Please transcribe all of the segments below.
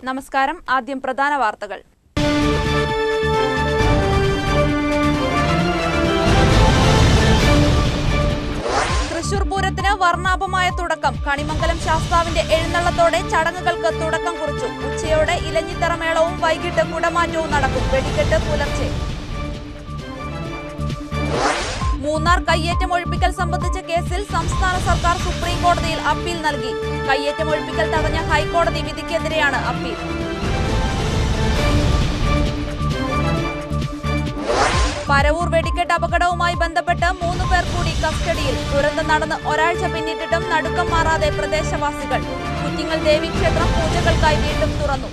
നമസ്കാരം ആദ്യം പ്രധാന വാർത്തകൾ തൃശൂർ പൂരത്തിന് വർണ്ണാഭമായ തുടക്കം കണിമംഗലം ശാസ്താവിന്റെ എഴുന്നള്ളത്തോടെ ചടങ്ങുകൾക്ക് തുടക്കം കുറിച്ചു ഉച്ചയോടെ ഇലഞ്ഞിത്തറ മേളവും വൈകിട്ട് കുടമാറ്റവും നടക്കും വെടിക്കെട്ട് പുലർച്ചെ മൂന്നാർ കയ്യേറ്റം ഒഴിപ്പിക്കൽ സംബന്ധിച്ച കേസിൽ സംസ്ഥാന സർക്കാർ സുപ്രീം കോടതിയിൽ അപ്പീൽ നൽകി കയ്യേറ്റം ഒഴിപ്പിക്കൽ തടഞ്ഞ ഹൈക്കോടതി വിധിക്കെതിരെയാണ് അപ്പീൽ പരവൂർ വെടിക്കെട്ട് അപകടവുമായി ബന്ധപ്പെട്ട് മൂന്ന് പേർ കൂടി കസ്റ്റഡിയിൽ ദുരന്തം നടന്ന് ഒരാഴ്ച പിന്നിട്ടിട്ടും നടുക്കം മാറാതെ പ്രദേശവാസികൾ കുറ്റിങ്ങൽ ദേവീക്ഷേത്രം പൂജകൾക്കായി വീണ്ടും തുറന്നു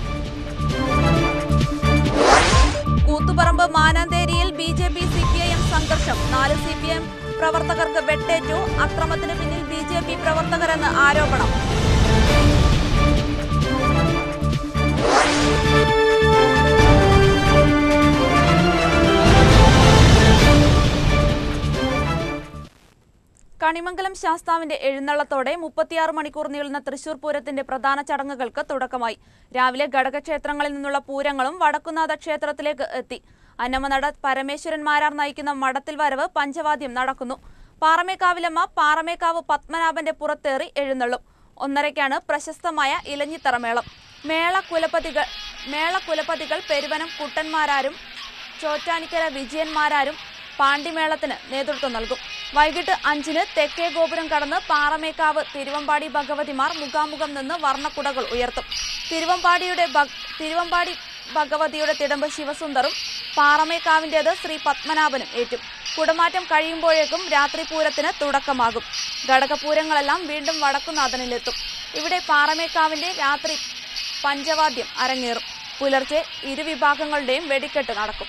കൂത്തുപറമ്പ് മാനാന്തേരിയിൽ B J P C P I M സംഘർഷം നാല് സി പി എം പ്രവർത്തകർക്ക് വെട്ടേറ്റു അക്രമത്തിന് പിന്നിൽ ബി ജെ പി പ്രവർത്തകരെന്ന് ആരോപണം കണിമംഗലം ശാസ്താവിന്റെ എഴുന്നള്ളത്തോടെ മുപ്പത്തിയാറ് മണിക്കൂർ നീളുന്ന തൃശൂർ പൂരത്തിന്റെ പ്രധാന ചടങ്ങുകൾക്ക് തുടക്കമായി രാവിലെ ഘടകക്ഷേത്രങ്ങളിൽ നിന്നുള്ള പൂരങ്ങളും വടക്കുന്നാഥ ക്ഷേത്രത്തിലേക്ക് എത്തി അന്നമനട പരമേശ്വരന്മാരാർ നയിക്കുന്ന മഠത്തിൽ വരവ് പഞ്ചവാദ്യം നടക്കുന്നു പാറമേക്കാവിലമ്മ പാറമേക്കാവ് പത്മനാഭന്റെ പുറത്തേറി എഴുന്നള്ളും ഒന്നരയ്ക്കാണ് പ്രശസ്തമായ ഇലഞ്ഞിത്തറമേളം മേള കുലപതികൾ മേള കുലപതികൾ പെരുവനം കുട്ടന്മാരാരും ചോറ്റാനിക്കര വിജയന്മാരാരും പാണ്ടിമേളത്തിന് നേതൃത്വം നൽകും വൈകിട്ട് അഞ്ചിന് തെക്കേ ഗോപുരം കടന്ന് പാറമേക്കാവ് തിരുവമ്പാടി ഭഗവതിമാർ മുഖാമുഖം നിന്ന് വർണ്ണക്കുടകൾ ഉയർത്തും തിരുവമ്പാടിയുടെ ഭഗ്- തിരുവമ്പാടി ഭഗവതിയുടെ തിടമ്പ് ശിവസുന്ദറും പാറമേക്കാവിൻ്റേത് ശ്രീ പത്മനാഭനും ഏറ്റും കുടമാറ്റം കഴിയുമ്പോഴേക്കും രാത്രി പൂരത്തിന് തുടക്കമാകും ഘടകപൂരങ്ങളെല്ലാം വീണ്ടും വടക്കുനാഥനിലെത്തും ഇവിടെ പാറമേക്കാവിന്റെ രാത്രി പഞ്ചവാദ്യം അരങ്ങേറും പുലർച്ചെ ഇരുവിഭാഗങ്ങളുടെയും വെടിക്കെട്ട് നടക്കും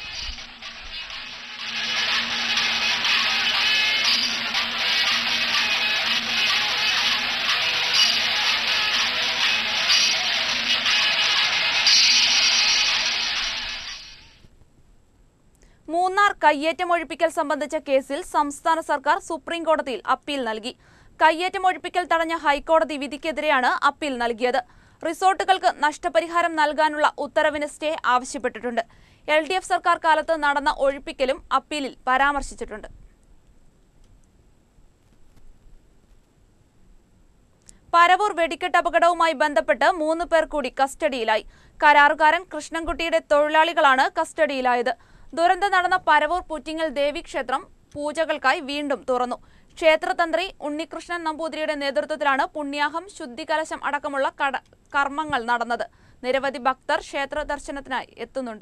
മൂന്നാർ കയ്യേറ്റം ഒഴിപ്പിക്കൽ സംബന്ധിച്ച കേസിൽ സംസ്ഥാന സർക്കാർ സുപ്രീം കോടതിയിൽ അപ്പീൽ നൽകി കയ്യേറ്റം ഒഴിപ്പിക്കൽ തടഞ്ഞ ഹൈക്കോടതി വിധിക്കെതിരെയാണ് അപ്പീൽ നൽകിയത് റിസോർട്ടുകൾക്ക് നഷ്ടപരിഹാരം നൽകാനുള്ള ഉത്തരവിന് സ്റ്റേ ആവശ്യപ്പെട്ടിട്ടുണ്ട് എൽ ഡി എഫ് സർക്കാർ കാലത്ത് നടന്ന ഒഴിപ്പിക്കലും അപ്പീലിൽ പരാമർശിച്ചിട്ടുണ്ട് പരവൂർ വെടിക്കെട്ട് അപകടവുമായി ബന്ധപ്പെട്ട് മൂന്ന് പേർ കൂടി കസ്റ്റഡിയിലായി കരാറുകാരൻ കൃഷ്ണൻകുട്ടിയുടെ തൊഴിലാളികളാണ് കസ്റ്റഡിയിലായത് ദുരന്തം നടന്ന പരവൂർ പുറ്റിങ്ങൽ ദേവീക്ഷേത്രം പൂജകൾക്കായി വീണ്ടും തുറന്നു ക്ഷേത്രതന്ത്രി ഉണ്ണികൃഷ്ണൻ നമ്പൂതിരിയുടെ നേതൃത്വത്തിലാണ് പുണ്യാഹം ശുദ്ധികലശം അടക്കമുള്ള കട- കർമ്മങ്ങൾ നടന്നത് നിരവധി ഭക്തർ ക്ഷേത്ര ദർശനത്തിനായി എത്തുന്നുണ്ട്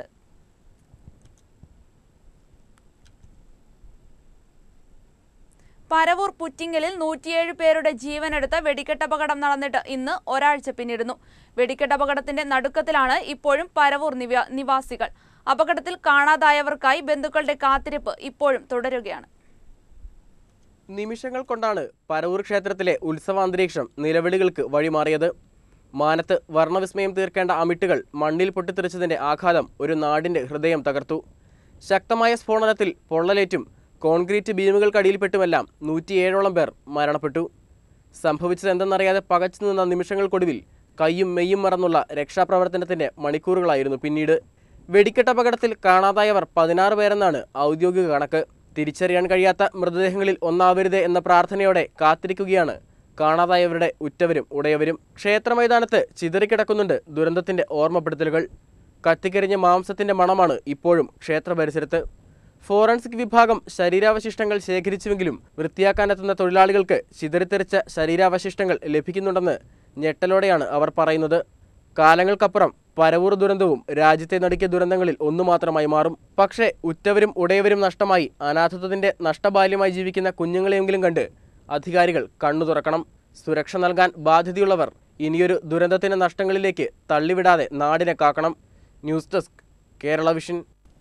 പരവൂർ പുറ്റിങ്ങലിൽ നൂറ്റിയേഴ് പേരുടെ ജീവനെടുത്ത വെടിക്കെട്ടപകടം നടന്നിട്ട് ഇന്ന് ഒരാഴ്ച പിന്നിടുന്നു വെടിക്കെട്ടപകടത്തിന്റെ നടുക്കത്തിലാണ് ഇപ്പോഴും പരവൂർ നിവ- നിവാസികൾ അപകടത്തിൽ കാണാതായവർക്കായി ബന്ധുക്കളുടെ കാത്തിരിപ്പ് ഇപ്പോഴും തുടരുകയാണ് നിമിഷങ്ങൾ കൊണ്ടാണ് പരവൂർ ക്ഷേത്രത്തിലെ ഉത്സവാന്തരീക്ഷം നിലവിളികൾക്ക് വഴിമാറിയത് മാനത്ത് വർണ്ണവിസ്മയം തീർക്കേണ്ട അമിട്ടുകൾ മണ്ണിൽ പൊട്ടിത്തെറിച്ചതിന്റെ ആഘാതം ഒരു നാടിന്റെ ഹൃദയം തകർത്തു ശക്തമായ സ്ഫോടനത്തിൽ പൊള്ളലേറ്റും കോൺക്രീറ്റ് ബീമുകൾക്കടിയിൽപ്പെട്ടുമെല്ലാം നൂറ്റിയേഴോളം പേർ മരണപ്പെട്ടു സംഭവിച്ചത് എന്തെന്നറിയാതെ പകച്ചു നിന്ന നിമിഷങ്ങൾക്കൊടുവിൽ കൈയും മെയ്യും മറന്നുള്ള രക്ഷാപ്രവർത്തനത്തിന്റെ മണിക്കൂറുകളായിരുന്നു പിന്നീട് വെടിക്കെട്ടപകടത്തിൽ കാണാതായവർ പതിനാറ് പേരെന്നാണ് ഔദ്യോഗിക കണക്ക് തിരിച്ചറിയാൻ കഴിയാത്ത മൃതദേഹങ്ങളിൽ ഒന്നാവരുതേ എന്ന പ്രാർത്ഥനയോടെ കാത്തിരിക്കുകയാണ് കാണാതായവരുടെ ഉറ്റവരും ഉടയവരും ക്ഷേത്രമൈതാനത്ത് ചിതറിക്കിടക്കുന്നുണ്ട് ദുരന്തത്തിന്റെ ഓർമ്മപ്പെടുത്തലുകൾ കത്തിക്കരിഞ്ഞ മാംസത്തിന്റെ മണമാണ് ഇപ്പോഴും ക്ഷേത്ര പരിസരത്ത് ഫോറൻസിക് വിഭാഗം ശരീരാവശിഷ്ടങ്ങൾ ശേഖരിച്ചുവെങ്കിലും വൃത്തിയാക്കാനെത്തുന്ന തൊഴിലാളികൾക്ക് ചിതറിത്തെറിച്ച ശരീരാവശിഷ്ടങ്ങൾ ലഭിക്കുന്നുണ്ടെന്ന് ഞെട്ടലോടെയാണ് അവർ പറയുന്നത് കാലങ്ങൾക്കപ്പുറം പരവൂർ ദുരന്തവും രാജ്യത്തെ നടുക്കിയ ദുരന്തങ്ങളിൽ ഒന്നു മാത്രമായി മാറും പക്ഷേ ഉറ്റവരും ഉടയവരും നഷ്ടമായി അനാഥത്വത്തിന്റെ നഷ്ടബാല്യമായി ജീവിക്കുന്ന കുഞ്ഞുങ്ങളെയെങ്കിലും കണ്ട് അധികാരികൾ കണ്ണു തുറക്കണം സുരക്ഷ നൽകാൻ ബാധ്യതയുള്ളവർ ഇനിയൊരു ദുരന്തത്തിന്റെ നഷ്ടങ്ങളിലേക്ക് തള്ളിവിടാതെ നാടിനെ കാക്കണം news desk Kerala vision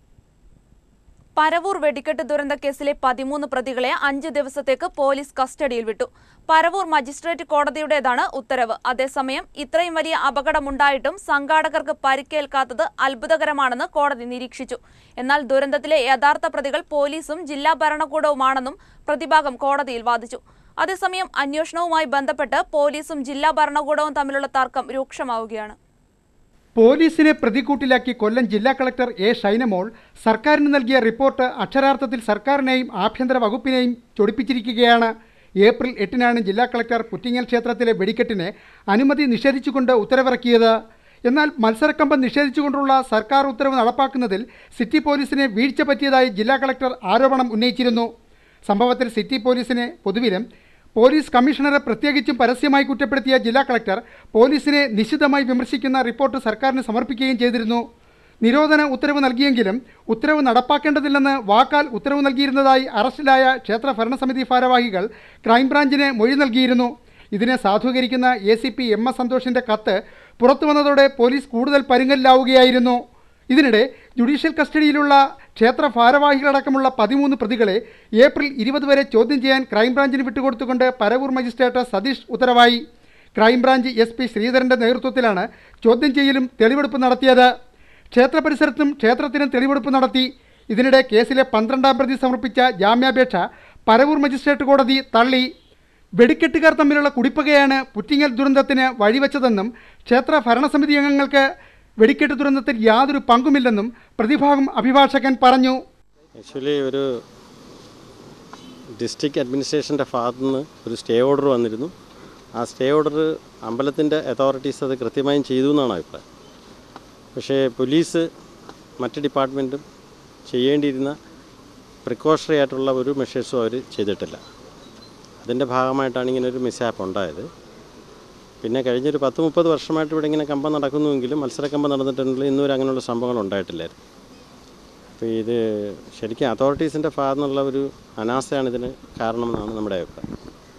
Paravur വെടിക്കെട്ട് ദുരന്ത കേസിലെ പതിമൂന്ന് പ്രതികളെ അഞ്ച് ദിവസത്തേക്ക് പോലീസ് കസ്റ്റഡിയിൽ വിട്ടു പരവൂർ മജിസ്ട്രേറ്റ് കോടതിയുടേതാണ് ഉത്തരവ് അതേസമയം ഇത്രയും വലിയ അപകടമുണ്ടായിട്ടും സംഘാടകർക്ക് പരിക്കേൽക്കാത്തത് അത്ഭുതകരമാണെന്ന് കോടതി നിരീക്ഷിച്ചു എന്നാൽ ദുരന്തത്തിലെ യഥാർത്ഥ പ്രതികൾ പോലീസും ജില്ലാ ഭരണകൂടവുമാണെന്നും പ്രതിഭാഗം കോടതിയിൽ വാദിച്ചു അതേസമയം അന്വേഷണവുമായി ബന്ധപ്പെട്ട് പോലീസും ജില്ലാ ഭരണകൂടവും തമ്മിലുള്ള തർക്കം രൂക്ഷമാവുകയാണ് പോലീസിനെ പ്രതിക്കൂട്ടിലാക്കി കൊല്ലം ജില്ലാ കളക്ടർ എ ഷൈനമോൾ സർക്കാരിന് നൽകിയ റിപ്പോർട്ട് അക്ഷരാർത്ഥത്തിൽ സർക്കാരിനെയും ആഭ്യന്തര വകുപ്പിനെയും ചൊടിപ്പിച്ചിരിക്കുകയാണ് ഏപ്രിൽ എട്ടിനാണ് ജില്ലാ കളക്ടർ പുറ്റിങ്ങൽ ക്ഷേത്രത്തിലെ വെടിക്കെട്ടിന് അനുമതി നിഷേധിച്ചുകൊണ്ട് ഉത്തരവിറക്കിയത് എന്നാൽ മത്സരക്കമ്പം നിഷേധിച്ചുകൊണ്ടുള്ള സർക്കാർ ഉത്തരവ് നടപ്പാക്കുന്നതിൽ സിറ്റി പോലീസിന് വീഴ്ച പറ്റിയതായി ജില്ലാ കളക്ടർ ആരോപണം ഉന്നയിച്ചിരുന്നു സംഭവത്തിൽ സിറ്റി പോലീസിനെ പൊതുവിലും പോലീസ് കമ്മീഷണറെ പ്രത്യേകിച്ചും പരസ്യമായി കുറ്റപ്പെടുത്തിയ ജില്ലാ കളക്ടർ പോലീസിനെ നിശിതമായി വിമർശിക്കുന്ന റിപ്പോർട്ട് സർക്കാരിന് സമർപ്പിക്കുകയും ചെയ്തിരുന്നു നിരോധന ഉത്തരവ് നൽകിയെങ്കിലും ഉത്തരവ് നടപ്പാക്കേണ്ടതില്ലെന്ന് വാക്കാൽ ഉത്തരവ് നൽകിയിരുന്നതായി അറസ്റ്റിലായ ക്ഷേത്ര ഭരണസമിതി ഭാരവാഹികൾ ക്രൈംബ്രാഞ്ചിന് മൊഴി നൽകിയിരുന്നു ഇതിനെ സാധൂകരിക്കുന്ന A C P M S സന്തോഷിൻ്റെ കത്ത് പുറത്തു വന്നതോടെ പോലീസ് കൂടുതൽ പരുങ്ങലിലാവുകയായിരുന്നു ഇതിനിടെ ജുഡീഷ്യൽ കസ്റ്റഡിയിലുള്ള ക്ഷേത്ര ഭാരവാഹികളടക്കമുള്ള പതിമൂന്ന് പ്രതികളെ ഏപ്രിൽ ഇരുപത് വരെ ചോദ്യം ചെയ്യാൻ ക്രൈംബ്രാഞ്ചിന് വിട്ടുകൊടുത്തുകൊണ്ട് പരവൂർ മജിസ്ട്രേറ്റ് സതീഷ് ഉത്തരവായി ക്രൈംബ്രാഞ്ച് എസ് പി ശ്രീധരൻ്റെ നേതൃത്വത്തിലാണ് ചോദ്യം ചെയ്യലും തെളിവെടുപ്പ് നടത്തിയത് ക്ഷേത്ര പരിസരത്തും ക്ഷേത്രത്തിനും തെളിവെടുപ്പ് നടത്തി ഇതിനിടെ കേസിലെ പന്ത്രണ്ടാം പ്രതി സമർപ്പിച്ച ജാമ്യാപേക്ഷ പരവൂർ മജിസ്ട്രേറ്റ് കോടതി തള്ളി വെടിക്കെട്ടുകാർ തമ്മിലുള്ള കുടിപ്പകയാണ് പുറ്റിങ്ങൽ ദുരന്തത്തിന് വഴിവെച്ചതെന്നും ക്ഷേത്ര ഭരണസമിതി അംഗങ്ങൾക്ക് വെടിക്കെട്ട് ദുരന്തത്തിൽ യാതൊരു പങ്കുമില്ലെന്നും പ്രതിഭാഗം അഭിഭാഷകൻ പറഞ്ഞു ആക്ച്വലി ഒരു ഡിസ്ട്രിക്ട് അഡ്മിനിസ്ട്രേഷൻ്റെ ഭാഗത്തു നിന്ന് ഒരു സ്റ്റേ ഓർഡർ വന്നിരുന്നു ആ സ്റ്റേ ഓർഡർ അമ്പലത്തിൻ്റെ അതോറിറ്റീസ് അത് കൃത്യമായും ചെയ്തു എന്നാണ് അഭിപ്രായം പക്ഷേ പോലീസ് മറ്റ് ഡിപ്പാർട്ട്മെൻറ്റും ചെയ്യേണ്ടിയിരുന്ന പ്രിക്കോഷണറി ആയിട്ടുള്ള ഒരു മെഷേഴ്സും അവർ ചെയ്തിട്ടില്ല അതിൻ്റെ ഭാഗമായിട്ടാണ് ഇങ്ങനെ ഒരു മിസ്സാപ്പ് ഉണ്ടായത് പിന്നെ കഴിഞ്ഞൊരു പത്ത് മുപ്പത് വർഷമായിട്ട് ഇവിടെ ഇങ്ങനെ കമ്പം നടക്കുന്നുവെങ്കിലും മത്സരക്കമ്പം നടന്നിട്ടുണ്ടെങ്കിൽ ഇന്നുവരെ അങ്ങനെയുള്ള സംഭവങ്ങൾ ഉണ്ടായിട്ടില്ലായിരുന്നു അപ്പോൾ ഇത് ശരിക്കും അതോറിറ്റീസിൻ്റെ ഭാഗത്തു നിന്നുള്ള ഒരു അനാസ്ഥയാണ് ഇതിന് കാരണമെന്നാണ് നമ്മുടെ അഭിപ്രായം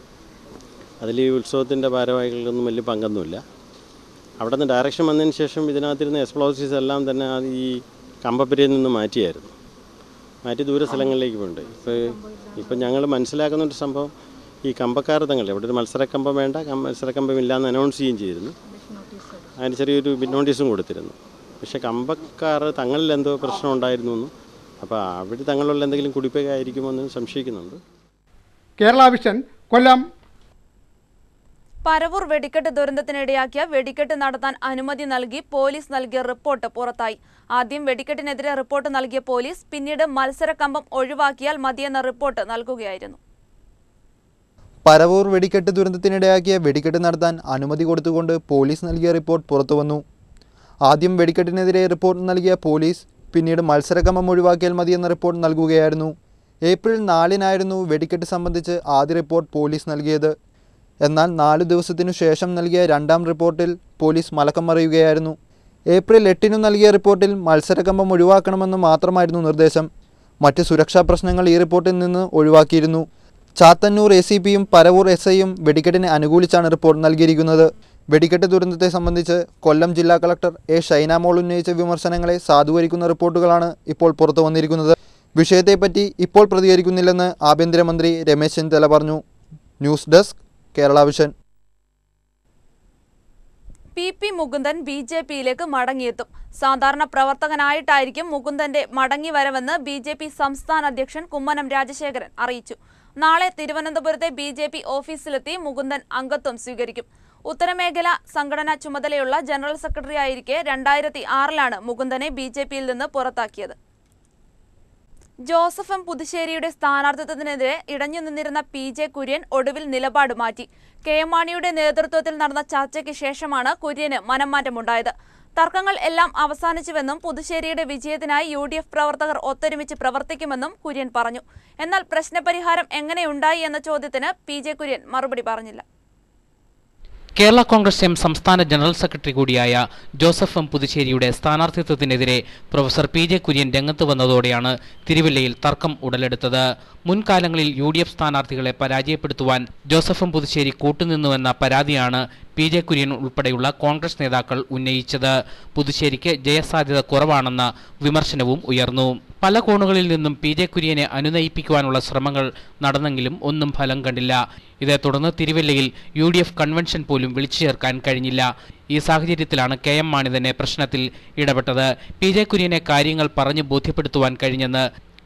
അതിൽ ഈ ഉത്സവത്തിൻ്റെ ഭാരവാഹികൾക്കൊന്നും വലിയ പങ്കൊന്നുമില്ല അവിടെ നിന്ന് ഡയറക്ഷൻ വന്നതിന് ശേഷം ഇതിനകത്തിരുന്ന എക്സ്പ്ലോസീവ്സ് എല്ലാം തന്നെ അത് ഈ കമ്പപ്പുരയിൽ നിന്ന് മാറ്റിയായിരുന്നു മാറ്റി ദൂര സ്ഥലങ്ങളിലേക്ക് പോയിട്ടുണ്ട് ഇപ്പോൾ ഇപ്പം ഞങ്ങൾ മനസ്സിലാക്കുന്ന ഒരു സംഭവം ഈ കമ്പക്കാർ തങ്ങൾ ഇവിടെ ഒരു മത്സരക്കമ്പം വേണ്ട കം- മത്സരക്കമ്പം ഇല്ലയെന്ന് അനൗൺസ് ചെയ്യുകയും ചെയ്തിരുന്നു അതിന് ചെറിയൊരു ബിഡ് നോട്ടീസും കൊടുത്തിരുന്നു പക്ഷേ കമ്പക്കാർ തങ്ങളിൽ എന്തോ പ്രശ്നം ഉണ്ടായിരുന്നു എന്നും അപ്പോൾ അവിടെ തങ്ങളുള്ള എന്തെങ്കിലും കുടിപ്പകയായിരിക്കുമോ എന്ന് സംശയിക്കുന്നുണ്ട് കേരള വിഷൻ കൊല്ലം പരവൂർ വെടിക്കെട്ട് ദുരന്തത്തിനിടയാക്കിയ വെടിക്കെട്ട് നടത്താൻ അനുമതി നൽകി പോലീസ് നൽകിയ റിപ്പോർട്ട് പുറത്തായി ആദ്യം വെടിക്കെട്ടിനെതിരെ റിപ്പോർട്ട് നൽകിയ പോലീസ് പിന്നീട് മത്സരക്കമ്പം ഒഴിവാക്കിയാൽ മതിയെന്ന റിപ്പോർട്ട് നൽകുകയായിരുന്നു പരവൂർ വെടിക്കെട്ട് ദുരന്തത്തിനിടയാക്കിയ വെടിക്കെട്ട് നടത്താൻ അനുമതി കൊടുത്തുകൊണ്ട് പോലീസ് നൽകിയ റിപ്പോർട്ട് പുറത്തുവന്നു ആദ്യം വെടിക്കെട്ടിനെതിരെ റിപ്പോർട്ട് നൽകിയ പോലീസ് പിന്നീട് മത്സരക്രമം ഒഴിവാക്കിയാൽ മതിയെന്ന റിപ്പോർട്ട് നൽകുകയായിരുന്നു ഏപ്രിൽ നാലിനായിരുന്നു വെടിക്കെട്ട് സംബന്ധിച്ച് ആദ്യ റിപ്പോർട്ട് പോലീസ് നൽകിയത് എന്നാൽ നാലു ദിവസത്തിനു ശേഷം നൽകിയ രണ്ടാം റിപ്പോർട്ടിൽ പോലീസ് മലക്കം മറിയുകയായിരുന്നു ഏപ്രിൽ എട്ടിനു നൽകിയ റിപ്പോർട്ടിൽ മത്സരക്കമ്പം ഒഴിവാക്കണമെന്ന് മാത്രമായിരുന്നു നിർദ്ദേശം മറ്റ് സുരക്ഷാ പ്രശ്നങ്ങൾ ഈ റിപ്പോർട്ടിൽ നിന്ന് ഒഴിവാക്കിയിരുന്നു ചാത്തന്നൂർ എ സി പിയും പരവൂർ എസ് ഐയും വെടിക്കെട്ടിനെ അനുകൂലിച്ചാണ് റിപ്പോർട്ട് നൽകിയിരിക്കുന്നത് വെടിക്കെട്ട് ദുരന്തത്തെ സംബന്ധിച്ച് കൊല്ലം ജില്ലാ കളക്ടർ എ ഷൈനാമോൾ ഉന്നയിച്ച വിമർശനങ്ങളെ സാധൂകരിക്കുന്ന റിപ്പോർട്ടുകളാണ് ഇപ്പോൾ പുറത്തു വന്നിരിക്കുന്നത് വിഷയത്തെപ്പറ്റി ഇപ്പോൾ പ്രതികരിക്കുന്നില്ലെന്ന് ആഭ്യന്തരമന്ത്രി രമേശ് ചെന്നിത്തല പറഞ്ഞു news desk Kerala vision P P Mukundan B J പിയിലേക്ക് മടങ്ങിയെത്തും സാധാരണ പ്രവർത്തകനായിട്ടായിരിക്കും മുകുന്ദന്റെ മടങ്ങിവരവെന്ന് ബി ജെ പി സംസ്ഥാന അധ്യക്ഷൻ കുമ്മനം രാജശേഖരൻ അറിയിച്ചു നാളെ തിരുവനന്തപുരത്തെ ബി ജെ പി ഓഫീസിലെത്തി മുകുന്ദൻ അംഗത്വം സ്വീകരിക്കും ഉത്തരമേഖല സംഘടനാ ചുമതലയുള്ള ജനറൽ സെക്രട്ടറി ആയിരിക്കെ രണ്ടായിരത്തി ആറിലാണ് മുകുന്ദനെ ബി ജെ പിയിൽ നിന്ന് പുറത്താക്കിയത് ജോസഫ് എം പുതുശ്ശേരിയുടെ സ്ഥാനാർത്ഥിത്വത്തിനെതിരെ ഇടഞ്ഞു നിന്നിരുന്ന പി ജെ കുര്യൻ ഒടുവിൽ നിലപാട് മാറ്റി കെ എം മാണിയുടെ നേതൃത്വത്തിൽ നടന്ന ചർച്ചയ്ക്ക് ശേഷമാണ് കുര്യന് മനംമാറ്റമുണ്ടായത് തർക്കങ്ങൾ എല്ലാം അവസാനിച്ചുവെന്നും പുതുശ്ശേരിയുടെ വിജയത്തിനായി യു ഡി എഫ് പ്രവർത്തകർ ഒത്തൊരുമിച്ച് പ്രവർത്തിക്കുമെന്നും കുര്യൻ പറഞ്ഞു എന്നാൽ പ്രശ്നപരിഹാരം എങ്ങനെയുണ്ടായി എന്ന ചോദ്യത്തിന് പി ജെ കുര്യൻ മറുപടി പറഞ്ഞില്ല കേരള കോൺഗ്രസ് എം സംസ്ഥാന ജനറൽ സെക്രട്ടറി കൂടിയായ ജോസഫ് എം പുതുശ്ശേരിയുടെ സ്ഥാനാർത്ഥിത്വത്തിനെതിരെ പ്രൊഫസർ പി ജെ കുര്യൻ രംഗത്ത് വന്നതോടെയാണ് തിരുവല്ലയിൽ തർക്കം ഉടലെടുത്തത് മുൻകാലങ്ങളിൽ യു ഡി എഫ് സ്ഥാനാർത്ഥികളെ പരാജയപ്പെടുത്തുവാൻ ജോസഫ് എം പുതുശ്ശേരി കൂട്ടുനിന്നുവെന്ന പരാതിയാണ് പി ജെ കുര്യൻ ഉൾപ്പെടെയുള്ള കോൺഗ്രസ് നേതാക്കൾ ഉന്നയിച്ചത് പുതുശ്ശേരിക്ക് ജയസാധ്യത കുറവാണെന്ന വിമർശനവും ഉയർന്നു പല കോണുകളിൽ നിന്നും പി ജെ കുര്യനെ അനുനയിപ്പിക്കുവാനുള്ള ശ്രമങ്ങൾ നടന്നെങ്കിലും ഒന്നും ഫലം കണ്ടില്ല ഇതേ തുടർന്ന് തിരുവല്ലയിൽ യു ഡി എഫ് കൺവെൻഷൻ പോലും വിളിച്ചു ചേർക്കാൻ കഴിഞ്ഞില്ല ഈ സാഹചര്യത്തിലാണ് കെ എം മാണി തന്നെ പ്രശ്നത്തിൽ ഇടപെട്ടത് പി ജെ കുര്യനെ കാര്യങ്ങൾ പറഞ്ഞു ബോധ്യപ്പെടുത്തുവാൻ കഴിഞ്ഞെന്ന്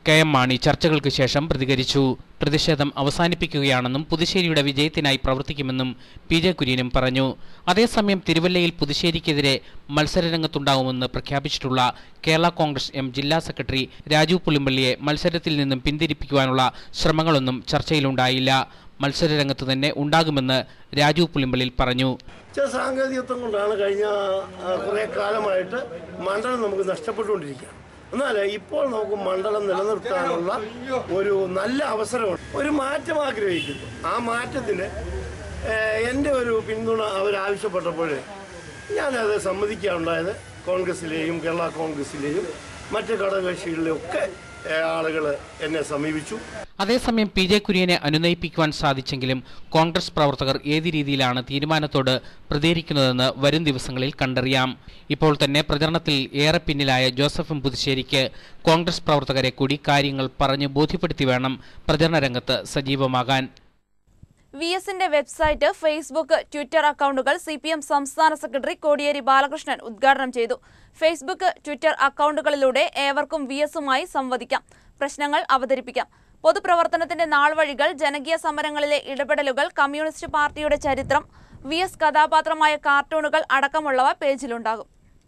കെ എം മാണി ചർച്ചകൾക്ക് ശേഷം പ്രതികരിച്ചു പ്രതിഷേധം അവസാനിപ്പിക്കുകയാണെന്നും പുതുശ്ശേരിയുടെ വിജയത്തിനായി പ്രവർത്തിക്കുമെന്നും പി ജെ കുര്യനും പറഞ്ഞു അതേസമയം തിരുവല്ലയിൽ പുതുശ്ശേരിക്കെതിരെ മത്സരരംഗത്തുണ്ടാവുമെന്ന് പ്രഖ്യാപിച്ചിട്ടുള്ള കേരള കോൺഗ്രസ് എം ജില്ലാ സെക്രട്ടറി രാജു പുളിമ്പള്ളിയെ മത്സരത്തിൽ നിന്നും പിന്തിരിപ്പിക്കുവാനുള്ള ശ്രമങ്ങളൊന്നും ചർച്ചയിലുണ്ടായില്ല മത്സരരംഗത്ത് തന്നെ ഉണ്ടാകുമെന്ന് രാജു പുളിമ്പള്ളിൽ പറഞ്ഞു ചില സാങ്കേതികത്വം കൊണ്ടാണ് കഴിഞ്ഞ ആ, കുറേ കാലമായിട്ട് മണ്ഡലം നമുക്ക് നഷ്ടപ്പെട്ടുകൊണ്ടിരിക്കുക എന്നാൽ ഇപ്പോൾ നമുക്ക് മണ്ഡലം നിലനിർത്താനുള്ള ഒരു നല്ല അവസരമുണ്ട് ഒരു മാറ്റം ആഗ്രഹിക്കുന്നു ആ മാറ്റത്തിന് ഏഹ്, എൻ്റെ ഒരു പിന്തുണ അവരാവശ്യപ്പെട്ടപ്പോൾ ഞാനത് സമ്മതിക്കുകയുണ്ടായത് കോൺഗ്രസിലെയും കേരള കോൺഗ്രസിലെയും മറ്റ് ഘടകകക്ഷികളിലെയും ഒക്കെ ആളുകൾ എന്നെ സമീപിച്ചു അതേസമയം പി ജെ കുര്യനെ അനുനയിപ്പിക്കുവാൻ സാധിച്ചെങ്കിലും കോൺഗ്രസ് പ്രവർത്തകർ ഏത് രീതിയിലാണ് തീരുമാനത്തോട് പ്രതികരിക്കുന്നതെന്ന് വരും ദിവസങ്ങളിൽ കണ്ടറിയാം ഇപ്പോൾ തന്നെ പ്രചരണത്തിൽ ഏറെ പിന്നിലായ ജോസഫും പുതുശ്ശേരിക്ക് കോൺഗ്രസ് പ്രവർത്തകരെ കൂടി കാര്യങ്ങൾ പറഞ്ഞ് ബോധ്യപ്പെടുത്തി വേണം പ്രചരണ രംഗത്ത് സജീവമാകാൻ വി എസിന്റെ വെബ്സൈറ്റ് ഫേസ്ബുക്ക് ട്വിറ്റർ അക്കൗണ്ടുകൾ സി പി എം സംസ്ഥാന സെക്രട്ടറി കോടിയേരി ബാലകൃഷ്ണൻ ഉദ്ഘാടനം ചെയ്തു ഫേസ്ബുക്ക് ട്വിറ്റർ അക്കൗണ്ടുകളിലൂടെ ഏവർക്കും വി എസുമായി സംവദിക്കാം പ്രശ്നങ്ങൾ അവതരിപ്പിക്കാം പൊതുപ്രവർത്തനത്തിന്റെ നാൾവഴികൾ ജനകീയ സമരങ്ങളിലെ ഇടപെടലുകൾ കമ്മ്യൂണിസ്റ്റ് പാർട്ടിയുടെ ചരിത്രം വി എസ് കഥാപാത്രമായ കാർട്ടൂണുകൾ അടക്കമുള്ളവ പേജിലുണ്ടാകും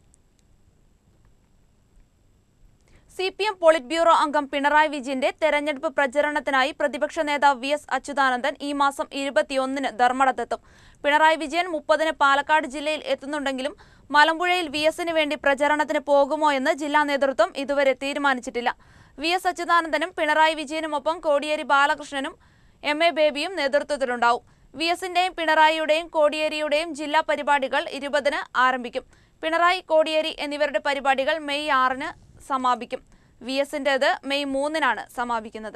C P M polit bureau അംഗം പിണറായി വിജയന്റെ തെരഞ്ഞെടുപ്പ് പ്രചരണത്തിനായി പ്രതിപക്ഷ നേതാവ് വി എസ് അച്യുതാനന്ദൻ ഈ മാസം ഇരുപത്തിയൊന്നിന് ധർമ്മടത്തെത്തും പിണറായി വിജയൻ മുപ്പതിന് പാലക്കാട് ജില്ലയിൽ എത്തുന്നുണ്ടെങ്കിലും മലമ്പുഴയിൽ വി എസിന് വേണ്ടി പ്രചരണത്തിന് പോകുമോ എന്ന് ജില്ലാ നേതൃത്വം ഇതുവരെ തീരുമാനിച്ചിട്ടില്ല വി എസ് അച്യുതാനന്ദനും പിണറായി വിജയനുമൊപ്പം കോടിയേരി ബാലകൃഷ്ണനും എം എ ബേബിയും നേതൃത്വത്തിലുണ്ടാവും വി എസിന്റെയും പിണറായിയുടെയും കോടിയേരിയുടെയും ജില്ലാ പരിപാടികൾ ഇരുപതിന് ആരംഭിക്കും പിണറായി കോടിയേരി എന്നിവരുടെ പരിപാടികൾ മെയ് ആറിന് സമാപിക്കും വി എസിൻ്റെത് മെയ് മൂന്നിനാണ് സമാപിക്കുന്നത്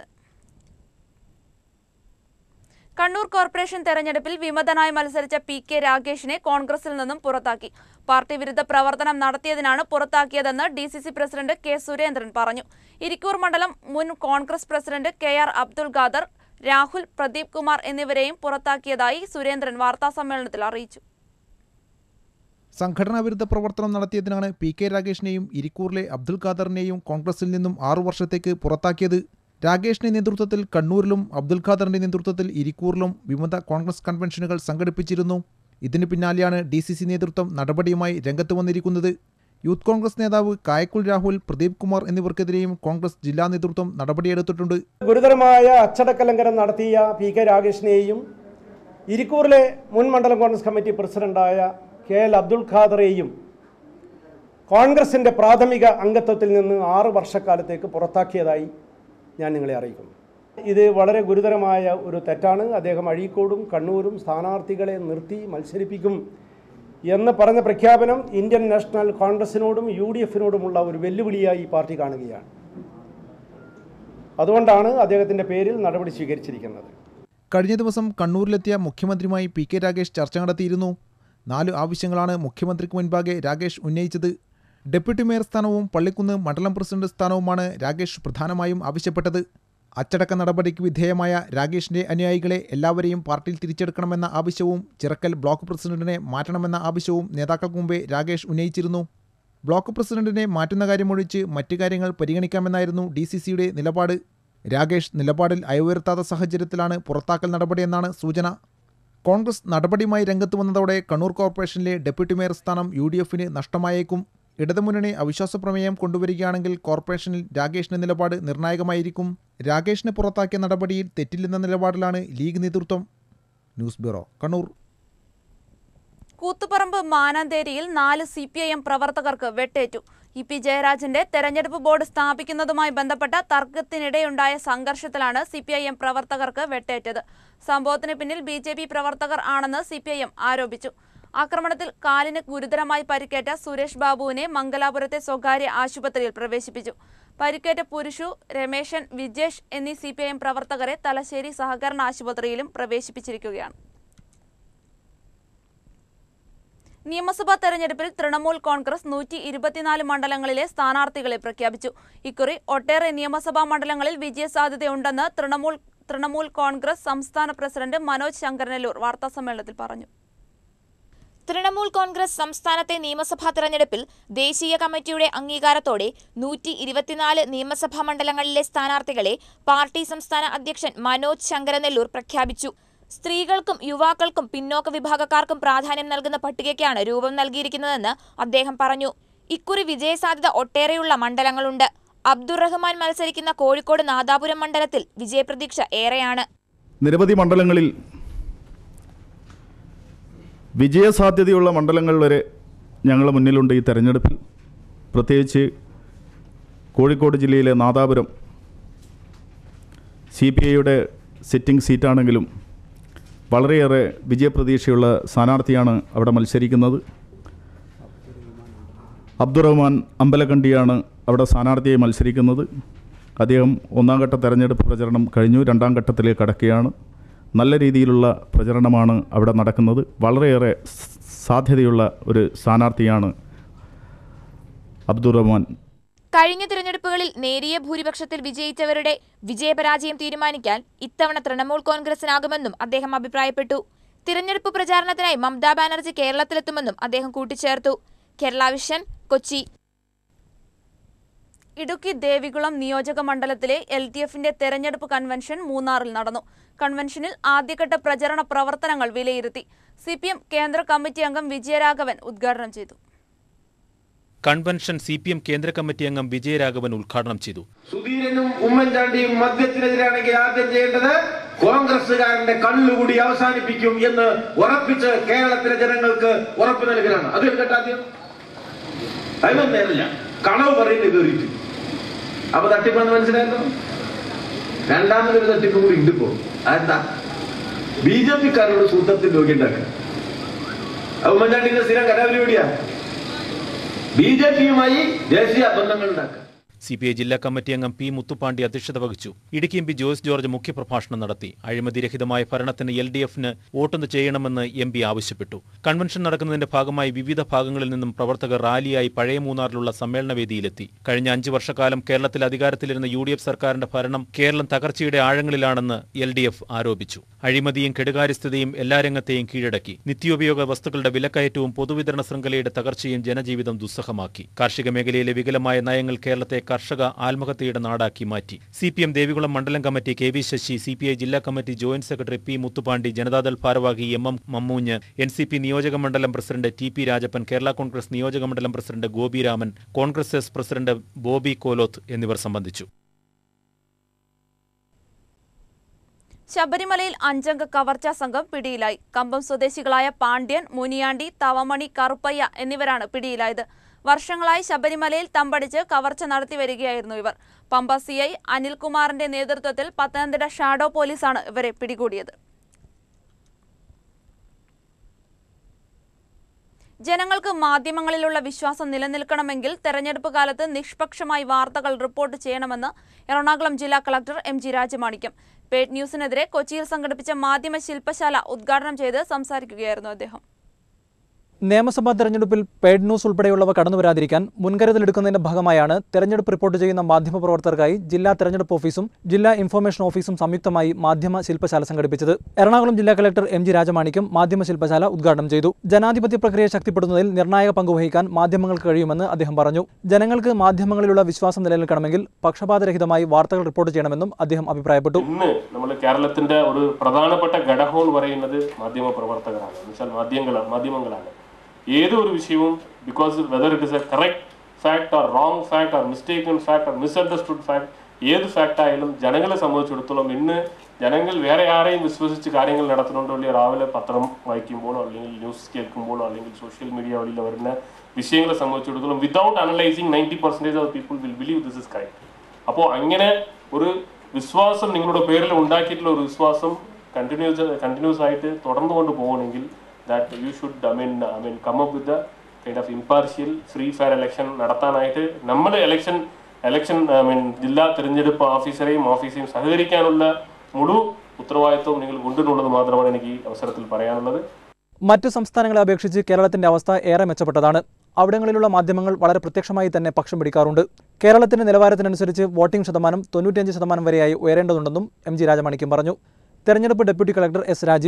കണ്ണൂർ കോർപ്പറേഷൻ തെരഞ്ഞെടുപ്പിൽ വിമതനായി മത്സരിച്ച പി കെ രാഗേഷിനെ കോൺഗ്രസിൽ നിന്നും പുറത്താക്കി പാർട്ടി വിരുദ്ധ പ്രവർത്തനം നടത്തിയതിനാണ് പുറത്താക്കിയതെന്ന് D C C president K Surendran പറഞ്ഞു ഇരിക്കൂർ മണ്ഡലം മുൻ Congress president K R Abdul Khader Rahul Pradeep Kumar എന്നിവരെയും പുറത്താക്കിയതായി സുരേന്ദ്രൻ വാർത്താസമ്മേളനത്തിൽ അറിയിച്ചു സംഘടനാ വിരുദ്ധ പ്രവർത്തനം നടത്തിയതിനാണ് പി കെ രാഗേഷിനെയും ഇരിക്കൂറിലെ അബ്ദുൽ ഖാദറിനെയും കോൺഗ്രസിൽ നിന്നും ആറു വർഷത്തേക്ക് പുറത്താക്കിയത് രാഗേഷിന്റെ നേതൃത്വത്തിൽ കണ്ണൂരിലും അബ്ദുൽ ഖാദറിന്റെ നേതൃത്വത്തിൽ ഇരിക്കൂറിലും വിമത കോൺഗ്രസ് കൺവെൻഷനുകൾ സംഘടിപ്പിച്ചിരുന്നു ഇതിന് പിന്നാലെയാണ് ഡി സി സി നേതൃത്വം നടപടിയുമായി രംഗത്ത് വന്നിരിക്കുന്നത് യൂത്ത് കോൺഗ്രസ് നേതാവ് കായക്കുൽ രാഹുൽ പ്രദീപ് കുമാർ എന്നിവർക്കെതിരെയും കോൺഗ്രസ് ജില്ലാ നേതൃത്വം നടപടിയെടുത്തിട്ടുണ്ട് ഗുരുതരമായ അച്ചടക്കലംഘനം നടത്തിയ പി കെ രാഗേഷിനെയും ഇരിക്കൂറിലെ മുൻ മണ്ഡലം കോൺഗ്രസ് കമ്മിറ്റി പ്രസിഡന്റായ കെ എൽ അബ്ദുൽ ഖാദറെയും കോൺഗ്രസിൻ്റെ പ്രാഥമിക അംഗത്വത്തിൽ നിന്ന് ആറ് വർഷക്കാലത്തേക്ക് പുറത്താക്കിയതായി ഞാൻ നിങ്ങളെ അറിയിക്കുന്നു ഇത് വളരെ ഗുരുതരമായ ഒരു തെറ്റാണ് അദ്ദേഹം അഴീക്കോടും കണ്ണൂരും സ്ഥാനാർത്ഥികളെ നിർത്തി മത്സരിപ്പിക്കും എന്ന് പറഞ്ഞ പ്രഖ്യാപനം ഇന്ത്യൻ നാഷണൽ കോൺഗ്രസിനോടും യു ഡി എഫിനോടുമുള്ള ഒരു വെല്ലുവിളിയായി ഈ പാർട്ടി കാണുകയാണ് അതുകൊണ്ടാണ് അദ്ദേഹത്തിൻ്റെ പേരിൽ നടപടി സ്വീകരിച്ചിരിക്കുന്നത് കഴിഞ്ഞ ദിവസം കണ്ണൂരിലെത്തിയ മുഖ്യമന്ത്രിയുമായി പി കെ രാഗേഷ് ചർച്ച നടത്തിയിരുന്നു നാല് ആവശ്യങ്ങളാണ് മുഖ്യമന്ത്രിക്ക് മുൻപാകെ രാഗേഷ് ഉന്നയിച്ചത് ഡെപ്യൂട്ടി മേയർ സ്ഥാനവും പള്ളിക്കുന്ന് മണ്ഡലം പ്രസിഡന്റ് സ്ഥാനവുമാണ് രാഗേഷ് പ്രധാനമായും ആവശ്യപ്പെട്ടത് അച്ചടക്ക നടപടിക്ക് വിധേയമായ രാഗേഷിന്റെ അനുയായികളെ എല്ലാവരെയും പാർട്ടിയിൽ തിരിച്ചെടുക്കണമെന്ന ആവശ്യവും ചിറക്കൽ ബ്ലോക്ക് പ്രസിഡന്റിനെ മാറ്റണമെന്ന ആവശ്യവും നേതാക്കൾക്ക് മുമ്പേ രാഗേഷ് ഉന്നയിച്ചിരുന്നു ബ്ലോക്ക് പ്രസിഡന്റിനെ മാറ്റുന്ന കാര്യമൊഴിച്ച് മറ്റു കാര്യങ്ങൾ പരിഗണിക്കാമെന്നായിരുന്നു ഡി സി സിയുടെ നിലപാട് രാഗേഷ് നിലപാടിൽ അയവുയർത്താത്ത സാഹചര്യത്തിലാണ് പുറത്താക്കൽ നടപടിയെന്നാണ് സൂചന കോൺഗ്രസ് നടപടിയുമായി രംഗത്ത് വന്നതോടെ കണ്ണൂർ കോർപ്പറേഷനിലെ ഡെപ്യൂട്ടി മേയർ സ്ഥാനം യു ഡി എഫിന് നഷ്ടമായേക്കും ഇടതുമുന്നണി അവിശ്വാസ പ്രമേയം കൊണ്ടുവരികയാണെങ്കിൽ കോർപ്പറേഷനിൽ രാഗേഷിന്റെ നിലപാട് നിർണായകമായിരിക്കും രാഗേഷിനെ പുറത്താക്കിയ നടപടിയിൽ തെറ്റില്ലെന്ന നിലപാടിലാണ് ലീഗ് നേതൃത്വം ന്യൂസ് ബ്യൂറോ കണ്ണൂർ കൂത്തുപറമ്പ് മാനാന്തേരിയിൽ നാല് സി പി ഐ എം പ്രവർത്തകർക്ക് വെട്ടേറ്റു ഇ പി ജയരാജന്റെ തെരഞ്ഞെടുപ്പ് ബോർഡ് സ്ഥാപിക്കുന്നതുമായി ബന്ധപ്പെട്ട തർക്കത്തിനിടെയുണ്ടായ സംഘർഷത്തിലാണ് സി പി ഐ എം പ്രവർത്തകർക്ക് വെട്ടേറ്റത് സംഭവത്തിന് പിന്നിൽ ബി ജെ പി പ്രവർത്തകർ ആണെന്ന് സി പി ഐ എം ആരോപിച്ചു ആക്രമണത്തിൽ കാലിന് ഗുരുതരമായി പരിക്കേറ്റ സുരേഷ് ബാബുവിനെ മംഗലാപുരത്തെ സ്വകാര്യ ആശുപത്രിയിൽ പ്രവേശിപ്പിച്ചു പരിക്കേറ്റ പുരുഷു രമേശൻ വിജേഷ് എന്നീ സി പി ഐ എം പ്രവർത്തകരെ തലശ്ശേരി സഹകരണ ആശുപത്രിയിലും പ്രവേശിപ്പിച്ചിരിക്കുകയാണ് നിയമസഭാ തെരഞ്ഞെടുപ്പിൽ തൃണമൂൽ കോൺഗ്രസ് നൂറ്റി ഇരുപത്തിനാല് മണ്ഡലങ്ങളിലെ സ്ഥാനാർത്ഥികളെ പ്രഖ്യാപിച്ചു ഇക്കുറി ഒട്ടേറെ നിയമസഭാ മണ്ഡലങ്ങളിൽ വിജയസാധ്യതയുണ്ടെന്ന് തൃണമൂൽ തൃണമൂൽ കോൺഗ്രസ് സംസ്ഥാന പ്രസിഡന്റ് മനോജ് ശങ്കരനല്ലൂർ വാർത്താസമ്മേളനത്തിൽ പറഞ്ഞു തൃണമൂൽ കോൺഗ്രസ് സംസ്ഥാനത്തെ നിയമസഭാ തെരഞ്ഞെടുപ്പിൽ ദേശീയ കമ്മിറ്റിയുടെ അംഗീകാരത്തോടെ നൂറ്റി ഇരുപത്തിനാല് നിയമസഭാ മണ്ഡലങ്ങളിലെ സ്ഥാനാർത്ഥികളെ പാർട്ടി സംസ്ഥാന അധ്യക്ഷൻ മനോജ് ശങ്കരനെല്ലൂർ പ്രഖ്യാപിച്ചു സ്ത്രീകൾക്കും യുവാക്കൾക്കും പിന്നോക്ക വിഭാഗക്കാർക്കും പ്രാധാന്യം നൽകുന്ന പട്ടികയ്ക്കാണ് രൂപം നൽകിയിരിക്കുന്നതെന്ന് അദ്ദേഹം പറഞ്ഞു ഇക്കുറി വിജയസാധ്യത ഒട്ടേറെയുള്ള മണ്ഡലങ്ങളുണ്ട് അബ്ദുറഹ്മാൻ മത്സരിക്കുന്ന കോഴിക്കോട് നാദാപുരം മണ്ഡലത്തിൽ വിജയപ്രതീക്ഷ ഏറെയാണ് നിരവധി മണ്ഡലങ്ങളിൽ വിജയസാധ്യതയുള്ള മണ്ഡലങ്ങൾ വരെ ഞങ്ങളുടെ മുന്നിലുണ്ട് ഈ തെരഞ്ഞെടുപ്പിൽ പ്രത്യേകിച്ച് കോഴിക്കോട് ജില്ലയിലെ നാദാപുരം സി പി ഐയുടെ സിറ്റിംഗ് സീറ്റാണെങ്കിലും വളരെയേറെ വിജയപ്രതീക്ഷയുള്ള സ്ഥാനാർത്ഥിയാണ് അവിടെ മത്സരിക്കുന്നത് അബ്ദുറഹ്മാൻ അമ്പലക്കണ്ടിയാണ് അവിടെ സ്ഥാനാർത്ഥിയായി മത്സരിക്കുന്നത് അദ്ദേഹം ഒന്നാം ഘട്ട തെരഞ്ഞെടുപ്പ് പ്രചരണം കഴിഞ്ഞു രണ്ടാം ഘട്ടത്തിലേക്ക് കടക്കുകയാണ് നല്ല രീതിയിലുള്ള പ്രചരണമാണ് അവിടെ നടക്കുന്നത് വളരെയേറെ സ് സാധ്യതയുള്ള ഒരു സ്ഥാനാർത്ഥിയാണ് അബ്ദുറഹ്മാൻ കഴിഞ്ഞ തിരഞ്ഞെടുപ്പുകളിൽ നേരിയ ഭൂരിപക്ഷത്തിൽ വിജയിച്ചവരുടെ വിജയപരാജയം തീരുമാനിക്കാൻ ഇത്തവണ തൃണമൂൽ കോൺഗ്രസിനാകുമെന്നും അദ്ദേഹം അഭിപ്രായപ്പെട്ടു തിരഞ്ഞെടുപ്പ് പ്രചാരണത്തിനായി മമതാ ബാനർജി കേരളത്തിലെത്തുമെന്നും അദ്ദേഹം കൂട്ടിച്ചേർത്തു കേരള വിഷൻ കൊച്ചി ഇടുക്കി ദേവികുളം നിയോജക മണ്ഡലത്തിലെ എൽ ഡി എഫിന്റെ തെരഞ്ഞെടുപ്പ് കൺവെൻഷൻ മൂന്നാറിൽ നടന്നു കൺവെൻഷനിൽ ആദ്യഘട്ട പ്രചരണ പ്രവർത്തനങ്ങൾ വിലയിരുത്തി സി പി എം കേന്ദ്ര കമ്മിറ്റി അംഗം വിജയരാഘവൻ ഉദ്ഘാടനം ചെയ്തു കൺവെൻഷൻ സി പി എം കേന്ദ്ര കമ്മിറ്റി അംഗം വിജയരാഘവൻ ഉദ്ഘാടനം ചെയ്തു സുധീരനും ഉമ്മൻചാണ്ടിയും മദ്യത്തിനെതിരാണെങ്കിൽ ആദ്യം ചെയ്യേണ്ടത് കോൺഗ്രസുകാരന്റെ കള്ളുകൂടി അവസാനിപ്പിക്കും എന്ന് ഉറപ്പിച്ച് കേരളത്തിലെ ജനങ്ങൾക്ക് ഉറപ്പ് നൽകലാണ് അത് കേട്ടോ ആദ്യം അതിനൊന്നും നേരില്ല കളവ് പറയുന്നത് കയറിയിട്ട് അപ്പൊ തട്ടിപ്പെന്ന് മനസ്സിലായല്ലോ രണ്ടാമതൊരു തട്ടിപ്പ് കൂടി ഉണ്ട് ഇപ്പോ അതെന്താ ബി ജെ പിക്കാരോട് സൂത്രത്തിൽ നോക്കിണ്ടാക്കുക ഉമ്മൻചാണ്ടിന്റെ സ്ഥിരം കലാപരിപാടിയാ ബി ജെ പിയുമായി ദേശീയ ബന്ധങ്ങൾ ഉണ്ടാക്കുക സി പി ഐ ജില്ലാ കമ്മിറ്റി അംഗം പി മുത്തുപ്പാണ്ടി അധ്യക്ഷത വഹിച്ചു ഇടുക്കി എം പി ജോയ്സ് ജോർജ് മുഖ്യപ്രഭാഷണം നടത്തി അഴിമതിരഹിതമായ ഭരണത്തിന് എൽ ഡി എഫിന് വോട്ടൊന്ന് ചെയ്യണമെന്ന് എം പി ആവശ്യപ്പെട്ടു കൺവെൻഷൻ നടക്കുന്നതിന്റെ ഭാഗമായി വിവിധ ഭാഗങ്ങളിൽ നിന്നും പ്രവർത്തകർ റാലിയായി പഴയ മൂന്നാറിലുള്ള സമ്മേളനവേദിയിലെത്തി കഴിഞ്ഞ അഞ്ചു വർഷക്കാലം കേരളത്തിൽ അധികാരത്തിലിരുന്ന യു ഡി എഫ് സർക്കാരിന്റെ ഭരണം കേരളം തകർച്ചയുടെ ആഴങ്ങളിലാണെന്ന് എൽ ഡി എഫ് ആരോപിച്ചു അഴിമതിയും കെടുകാര്യസ്ഥതയും എല്ലാ രംഗത്തെയും കീഴടക്കി നിത്യോപയോഗ വസ്തുക്കളുടെ വിലക്കയറ്റവും പൊതുവിതരണ ശൃംഖലയുടെ തകർച്ചയും ജനജീവിതം ദുസ്സഹമാക്കി കാർഷിക മേഖലയിലെ വികലമായ നയങ്ങൾ കേരളത്തെ കർഷക ആത്മഹത്യയുടെ നാടാക്കി മാറ്റി സി പി എം ദേവികുളം മണ്ഡലം committee K V Sasi C P I ജില്ലാ committee joint secretary P Muthupandi Janata Dal ഭാരവാഹി M M Mammunju N C P നിയോജക മണ്ഡലം president T P Rajappan Kerala Congress നിയോജക മണ്ഡലം president Gopiraman Congress S president Bobby Koloth എന്നിവർ സംബന്ധിച്ചു ശബരിമലയിൽ അഞ്ചംഗ കവർച്ചാ സംഘം പിടിയിലായി കമ്പം സ്വദേശികളായ പാണ്ഡ്യൻ മുനിയാണ്ടി തവമണി കറുപ്പയ്യ എന്നിവരാണ് പിടിയിലായത് വർഷങ്ങളായി ശബരിമലയിൽ തമ്പടിച്ച് കവർച്ച നടത്തി വരികയായിരുന്നു ഇവർ പമ്പ സി ഐ അനിൽകുമാറിന്റെ നേതൃത്വത്തിൽ പത്തനംതിട്ട ഷാഡോ പോലീസാണ് ഇവരെ പിടികൂടിയത് ജനങ്ങൾക്ക് മാധ്യമങ്ങളിലുള്ള വിശ്വാസം നിലനിൽക്കണമെങ്കിൽ തെരഞ്ഞെടുപ്പ് കാലത്ത് നിഷ്പക്ഷമായി വാർത്തകൾ റിപ്പോർട്ട് ചെയ്യണമെന്ന് എറണാകുളം ജില്ലാ collector M G Rajamanickam paid ന്യൂസിനെതിരെ കൊച്ചിയിൽ സംഘടിപ്പിച്ച മാധ്യമ ശില്പശാല ഉദ്ഘാടനം ചെയ്ത് സംസാരിക്കുകയായിരുന്നു അദ്ദേഹം നിയമസഭാ തെരഞ്ഞെടുപ്പിൽ പെയ്ഡ് ന്യൂസ് ഉൾപ്പെടെയുള്ളവ കടന്നുവരാതിരിക്കാൻ മുൻകരുതലെടുക്കുന്നതിന്റെ ഭാഗമായാണ് തെരഞ്ഞെടുപ്പ് റിപ്പോർട്ട് ചെയ്യുന്ന മാധ്യമപ്രവർത്തകർക്കായി ജില്ലാ തെരഞ്ഞെടുപ്പ് ഓഫീസും ജില്ലാ ഇൻഫർമേഷൻ ഓഫീസും സംയുക്തമായി മാധ്യമ ശില്പശാല സംഘടിപ്പിച്ചത് എറണാകുളം ജില്ലാ കളക്ടർ എം ജി രാജമാണിക്യം മാധ്യമ ശില്പശാല ഉദ്ഘാടനം ചെയ്തു ജനാധിപത്യ പ്രക്രിയ ശക്തിപ്പെടുത്തുന്നതിൽ നിർണായക പങ്കുവഹിക്കാൻ മാധ്യമങ്ങൾക്ക് കഴിയുമെന്ന് അദ്ദേഹം പറഞ്ഞു ജനങ്ങൾക്ക് മാധ്യമങ്ങളിലുള്ള വിശ്വാസം നിലനിൽക്കണമെങ്കിൽ പക്ഷപാതരഹിതമായി വാർത്തകൾ റിപ്പോർട്ട് ചെയ്യണമെന്നും അദ്ദേഹം അഭിപ്രായപ്പെട്ടു ഇന്ന് നമ്മൾ കേരളത്തിന്റെ ഒരു പ്രധാനപ്പെട്ട ഘടകം എന്ന് പറയുന്നത് മാധ്യമ പ്രവർത്തകരാണ് എന്നുവെച്ചാൽ മാധ്യമങ്ങളാണ് മാധ്യമങ്ങളാണ് ഏതൊരു വിഷയവും because whether it is a correct fact or wrong fact or mistaken fact or misunderstood fact ഏത് ഫാക്ട് ആയാലും ജനങ്ങളെ സംബന്ധിച്ചിടത്തോളം ഇന്ന് ജനങ്ങൾ വേറെ ആരെയും വിശ്വസിച്ച് കാര്യങ്ങൾ നടത്തുന്നുണ്ടോ അല്ലെങ്കിൽ രാവിലെ പത്രം വായിക്കുമ്പോഴോ അല്ലെങ്കിൽ ന്യൂസ് കേൾക്കുമ്പോഴോ അല്ലെങ്കിൽ സോഷ്യൽ മീഡിയ വഴിയിൽ വരുന്ന വിഷയങ്ങളെ സംബന്ധിച്ചിടത്തോളം without analysing ninety percentage of people will believe this is correct അപ്പോൾ അങ്ങനെ ഒരു വിശ്വാസം നിങ്ങളുടെ പേരിൽ ഉണ്ടാക്കിയിട്ടുള്ള ഒരു വിശ്വാസം കണ്ടിന്യൂസ് കണ്ടിന്യൂസ് ആയിട്ട് തുടർന്നു കൊണ്ട് പോകണമെങ്കിൽ that you should I mean I mean come up with kind of impartial free fair election നടത്താനായിട്ട് നമ്മൾ ഇലക്ഷൻ ഇലക്ഷൻ ഐ മീൻ ജില്ലാ തിരഞ്ഞെടുപ്പ് ഓഫീസറെയും ഓഫീസറെയും സഹകരിക്കാനുള്ള മുഴു ഉത്തരവാദിത്വം നിങ്ങൾ കൊണ്ടുവരുന്നുള്ളത് മാത്രമാണ് എനിക്ക് ഈ അവസരത്തിൽ പറയാനുള്ളത് മറ്റു സംസ്ഥാനങ്ങളെ അപേക്ഷിച്ച് കേരളത്തിന്റെ അവസ്ഥ ഏറെ മെച്ചപ്പെട്ടതാണ് അവിടങ്ങളിലുള്ള മാധ്യമങ്ങൾ വളരെ പ്രത്യക്ഷമായി തന്നെ പക്ഷം പിടിക്കാറുണ്ട് കേരളത്തിന്റെ നിലവാരത്തിനനുസരിച്ച് വോട്ടിംഗ് ശതമാനം തൊണ്ണൂറ്റിയഞ്ച് ശതമാനം വരെയായി ഉയരേണ്ടതുണ്ടെന്നും എം ജി രാജമാണിക്യം പറഞ്ഞു തെരഞ്ഞെടുപ്പ് deputy collector S Rajeev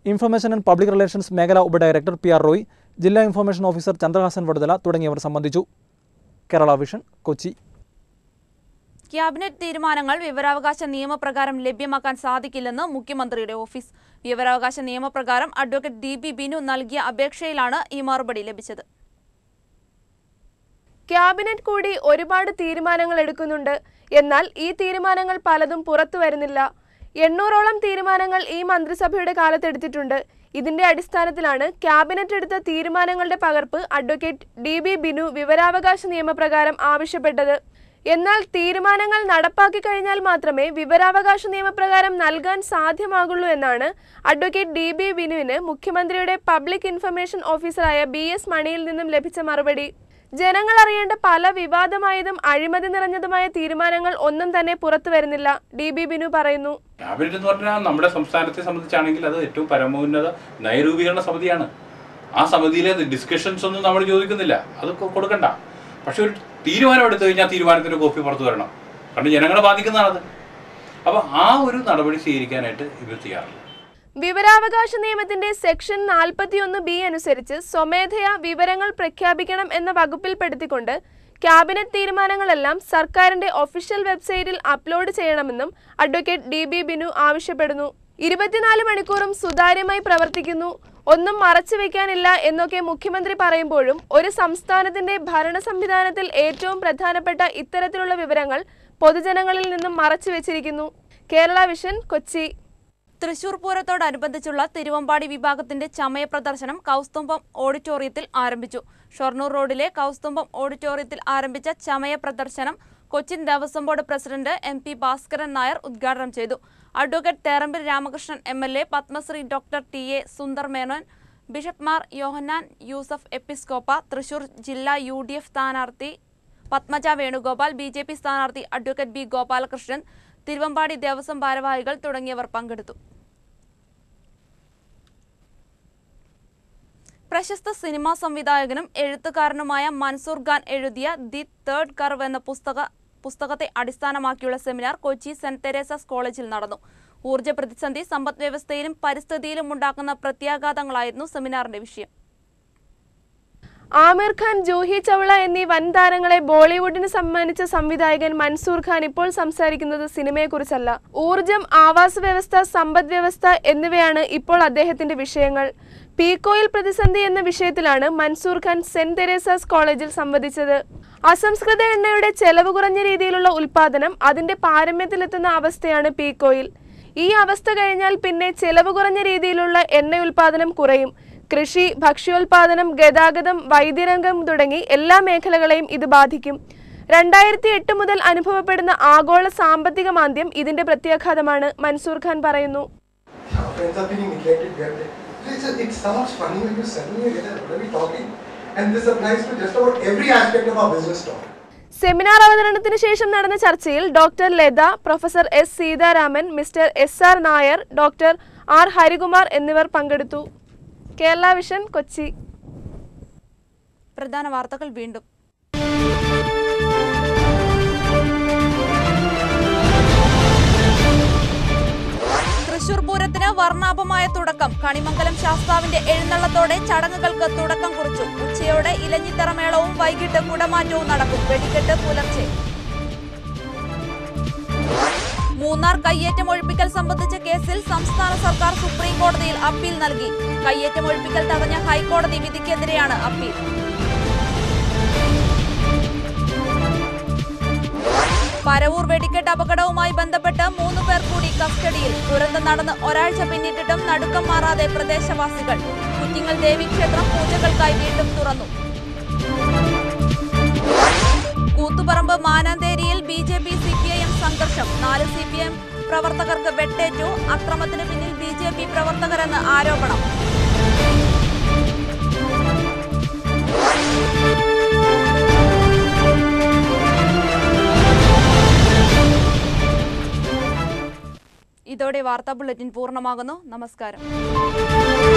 information and public relations മേഖലാ ഉപഡയറക്ടർ പി ആർ റോയ് ജില്ലാ ഇൻഫർമേഷൻ ഓഫീസർ ചന്ദ്രഹാസൻ വടുതല തുടങ്ങിയവർ സംബന്ധിച്ചു കേരള വിഷൻ കൊച്ചി ക്യാബിനറ്റ് തീരുമാനങ്ങൾ വിവരാവകാശ നിയമപ്രകാരം ലഭ്യമാക്കാൻ സാധിക്കില്ലെന്ന് മുഖ്യമന്ത്രിയുടെ ഓഫീസ് വിവരാവകാശ നിയമപ്രകാരം അഡ്വക്കേറ്റ് ഡി ബി ബിനു നൽകിയ അപേക്ഷയിലാണ് ഈ മറുപടി ലഭിച്ചത് ക്യാബിനറ്റ് കൂടി ഒരുപാട് തീരുമാനങ്ങൾ എടുക്കുന്നുണ്ട് എന്നാൽ ഈ തീരുമാനങ്ങൾ പലതും പുറത്തു വരുന്നില്ല എണ്ണൂറോളം തീരുമാനങ്ങൾ ഈ മന്ത്രിസഭയുടെ കാലത്ത് എടുത്തിട്ടുണ്ട് ഇതിന്റെ അടിസ്ഥാനത്തിലാണ് ക്യാബിനറ്റ് എടുത്ത തീരുമാനങ്ങളുടെ പകർപ്പ് അഡ്വക്കേറ്റ് ഡി ബി ബിനു വിവരാവകാശ നിയമപ്രകാരം ആവശ്യപ്പെട്ടത് എന്നാൽ തീരുമാനങ്ങൾ നടപ്പാക്കി കഴിഞ്ഞാൽ മാത്രമേ വിവരാവകാശ നിയമപ്രകാരം നൽകാൻ സാധ്യമാകുള്ളൂ എന്നാണ് അഡ്വക്കേറ്റ് ഡി ബി ബിനുവിന് മുഖ്യമന്ത്രിയുടെ പബ്ലിക് ഇൻഫർമേഷൻ ഓഫീസറായ ബി എസ് മണിയിൽ നിന്നും ലഭിച്ച മറുപടി ജനങ്ങൾ അറിയേണ്ട പല വിവാദമായതും അഴിമതി നിറഞ്ഞതുമായ തീരുമാനങ്ങൾ ഒന്നും തന്നെ പുറത്തു വരുന്നില്ല ഡി ബി ബിനു പറയുന്നു ക്യാബിനറ്റ് എന്ന് പറഞ്ഞാൽ നമ്മുടെ സംസ്ഥാനത്തെ സംബന്ധിച്ചാണെങ്കിൽ അത് ഏറ്റവും പരമോന്നത നയരൂപീകരണ സമിതിയാണ് ആ സമിതിയിലെ ഡിസ്കഷൻസ് ഒന്നും നമ്മൾ ചോദിക്കുന്നില്ല അത് കൊ- കൊടുക്കണ്ട പക്ഷെ ഒരു തീരുമാനം എടുത്തു കഴിഞ്ഞാൽ തീരുമാനത്തിന്റെ കോപ്പി പുറത്തു വരണം കാരണം ജനങ്ങളെ ബാധിക്കുന്നതാണത് അപ്പൊ ആ ഒരു നടപടി സ്വീകരിക്കാനായിട്ട് ഇവർ തയ്യാറാണ് വിവരാവകാശ നിയമത്തിന്റെ സെക്ഷൻ നാൽപ്പത്തിയൊന്ന് ബി അനുസരിച്ച് സ്വമേധയാ വിവരങ്ങൾ പ്രഖ്യാപിക്കണം എന്ന വകുപ്പിൽപ്പെടുത്തിക്കൊണ്ട് ക്യാബിനറ്റ് തീരുമാനങ്ങളെല്ലാം സർക്കാരിന്റെ ഒഫീഷ്യൽ വെബ്സൈറ്റിൽ അപ്ലോഡ് ചെയ്യണമെന്നും അഡ്വക്കേറ്റ് ഡി ബി ബിനു ആവശ്യപ്പെടുന്നു ഇരുപത്തിനാല് മണിക്കൂറും സുതാര്യമായി പ്രവർത്തിക്കുന്നു ഒന്നും മറച്ചു വെക്കാനില്ല എന്നൊക്കെ മുഖ്യമന്ത്രി പറയുമ്പോഴും ഒരു സംസ്ഥാനത്തിന്റെ ഭരണ സംവിധാനത്തിൽ ഏറ്റവും പ്രധാനപ്പെട്ട ഇത്തരത്തിലുള്ള വിവരങ്ങൾ പൊതുജനങ്ങളിൽ നിന്നും മറച്ചു വെച്ചിരിക്കുന്നു കേരള വിഷൻ കൊച്ചി തൃശൂർ പൂരത്തോടനുബന്ധിച്ചുള്ള തിരുവമ്പാടി വിഭാഗത്തിന്റെ ചമയ പ്രദർശനം കൗസ്തുംബം ഓഡിറ്റോറിയത്തിൽ ആരംഭിച്ചു ഷൊർണൂർ റോഡിലെ കൗസ്തുംബം ഓഡിറ്റോറിയത്തിൽ ആരംഭിച്ച ചമയ പ്രദർശനം Cochin Devaswom board president M P Bhaskaran Nair ഉദ്ഘാടനം ചെയ്തു advocate Therambil Ramakrishnan M L A Padmashri doctor T A Sundar Menon bishop Mar Yohannan Yusuf Episcopa Thrissur ജില്ലാ യു ഡി എഫ് സ്ഥാനാർത്ഥി Padmaja Venugopal B J P സ്ഥാനാർത്ഥി അഡ്വക്കേറ്റ് ബി ഗോപാലകൃഷ്ണൻ തിരുവമ്പാടി ദേവസ്വം ഭാരവാഹികൾ തുടങ്ങിയവർ പങ്കെടുത്തു പ്രശസ്ത സിനിമാ സംവിധായകനും എഴുത്തുകാരനുമായ മൻസൂർ ഖാൻ എഴുതിയ ദി തേർഡ് കർവ് എന്ന പുസ്തക പുസ്തകത്തെ അടിസ്ഥാനമാക്കിയുള്ള സെമിനാർ കൊച്ചി സെന്റ് തെരേസസ് കോളേജിൽ നടന്നു ഊർജ്ജ പ്രതിസന്ധി സമ്പദ് വ്യവസ്ഥയിലും പരിസ്ഥിതിയിലും ഉണ്ടാക്കുന്ന പ്രത്യാഘാതങ്ങളായിരുന്നു സെമിനാറിന്റെ വിഷയം ആമിർ ഖാൻ ജൂഹി ചൗള എന്നീ വൻ താരങ്ങളെ ബോളിവുഡിന് സമ്മാനിച്ച സംവിധായകൻ മൻസൂർ ഖാൻ ഇപ്പോൾ സംസാരിക്കുന്നത് സിനിമയെക്കുറിച്ചല്ല ഊർജം ആവാസ വ്യവസ്ഥ സമ്പദ് വ്യവസ്ഥ എന്നിവയാണ് ഇപ്പോൾ അദ്ദേഹത്തിന്റെ വിഷയങ്ങൾ പീക്കോയിൽ പ്രതിസന്ധി എന്ന വിഷയത്തിലാണ് മൻസൂർ ഖാൻ സെന്റ് തെരേസാസ് കോളേജിൽ സംവദിച്ചത് അസംസ്കൃത എണ്ണയുടെ ചെലവ് കുറഞ്ഞ രീതിയിലുള്ള ഉൽപാദനം അതിന്റെ പാരമ്യത്തിലെത്തുന്ന അവസ്ഥയാണ് പീക്കോയിൽ ഈ അവസ്ഥ കഴിഞ്ഞാൽ പിന്നെ ചെലവ് കുറഞ്ഞ രീതിയിലുള്ള എണ്ണ ഉൽപാദനം കുറയും കൃഷി ഭക്ഷ്യോൽപാദനം ഗതാഗതം വൈദ്യരംഗം തുടങ്ങി എല്ലാ മേഖലകളെയും ഇത് ബാധിക്കും രണ്ടായിരത്തി എട്ട് മുതൽ അനുഭവപ്പെടുന്ന ആഗോള സാമ്പത്തിക മാന്ദ്യം ഇതിന്റെ പ്രത്യാഘാതമാണ് മൻസൂർ ഖാൻ പറയുന്നു friends are being neglected. We are it's, it sounds funny when you suddenly realize what are we talking? And this applies to just about every aspect of our business talk. Seminar അവതരണത്തിന് ശേഷം നടന്ന ചർച്ചയിൽ doctor Latha professor S Seetharaman mister S R Nair doctor R Harikumar എന്നിവർ പങ്കെടുത്തു Kerala vision Kochi പ്രധാന വാർത്തകൾ വീണ്ടും തൃശൂർ പൂരത്തിന് വർണ്ണാഭമായ തുടക്കം കണിമംഗലം ശാസ്താവിന്റെ എഴുന്നള്ളത്തോടെ ചടങ്ങുകൾക്ക് തുടക്കം കുറിച്ചു ഉച്ചയോടെ ഇലഞ്ഞിത്തറ മേളവും വൈകിട്ട് കുടമാറ്റവും നടക്കും വെടിക്കെട്ട് പുലർച്ചെ മൂന്നാർ കയ്യേറ്റം ഒഴിപ്പിക്കൽ സംബന്ധിച്ച കേസിൽ സംസ്ഥാന സർക്കാർ സുപ്രീം കോടതിയിൽ അപ്പീൽ നൽകി കയ്യേറ്റം ഒഴിപ്പിക്കൽ തടഞ്ഞ ഹൈക്കോടതി വിധിക്കെതിരെയാണ് അപ്പീൽ പരവൂർ വെടിക്കെട്ട് അപകടവുമായി ബന്ധപ്പെട്ട് മൂന്ന് പേർ കൂടി കസ്റ്റഡിയിൽ ദുരന്തം നടന്ന് ഒരാഴ്ച പിന്നിട്ടിട്ടും നടുക്കം മാറാതെ പ്രദേശവാസികൾ കുറ്റിങ്ങൽ ദേവീക്ഷേത്രം പൂജകൾക്കായി വീണ്ടും തുറന്നു കൂത്തുപറമ്പ് മാനാന്തേരിയിൽ B J P C P I M സംഘർഷം നാല് സി പി എം പ്രവർത്തകർക്ക് വെട്ടേറ്റു അക്രമത്തിന് പിന്നിൽ ബി ജെ പി പ്രവർത്തകരെന്ന് ആരോപണം ഇതോടെ വാർത്താ ബുള്ളറ്റിൻ പൂർണ്ണമാകുന്നു നമസ്കാരം